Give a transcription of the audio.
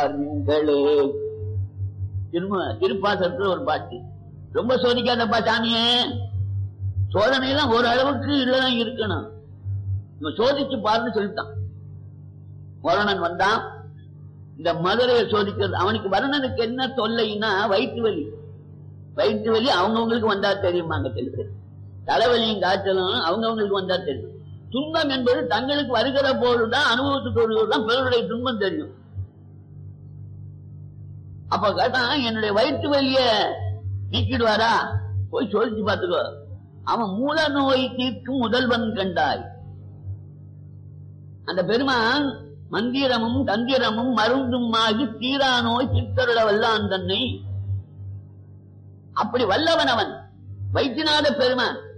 நீங்களே திரும்ப திருப்பாசத்துல ஒரு பாட்டு ரொம்ப சோதிக்காதப்பா சாமியே சோதனை எல்லாம் ஒரு அளவுக்கு இதுலதான் இருக்கணும் இவன் சோதிச்சு பாருன்னு சொல்லிட்டான் வருணன் வந்தான் இந்த மதுரையை சோதிக்கிறது அவனுக்கு வருணனுக்கு என்ன தொல்லைன்னா வயிற்று வலி வயிற்று வலி அவங்கவுங்களுக்கு வந்தா தெரியுமாங்க தெரியுது தலைவலியும் காய்ச்சலும் அவங்கவுங்களுக்கு வந்தா தெரியும் துன்பம் என்பது தங்களுக்கு வருகிற போதுதான் அனுபவத்துக்கு வருவதுதான் பிறருடைய துன்பம் தெரியும் அப்ப கேட்டான் என்னுடைய வயிற்று வலிய நீக்கிடுவாரா போய் சோதிச்சு பார்த்துக்கோ அவன் மூல நோய் தீர்க்கும் முதல்வன் கண்டாய் அந்த பெருமான் மந்திரமும் தந்திரமும் மருந்தும் ஆகி தீரா நோய் சித்தருட வல்லான் தன்னை அப்படி வல்லவன் அவன் வைத்தியநாத பெருமான்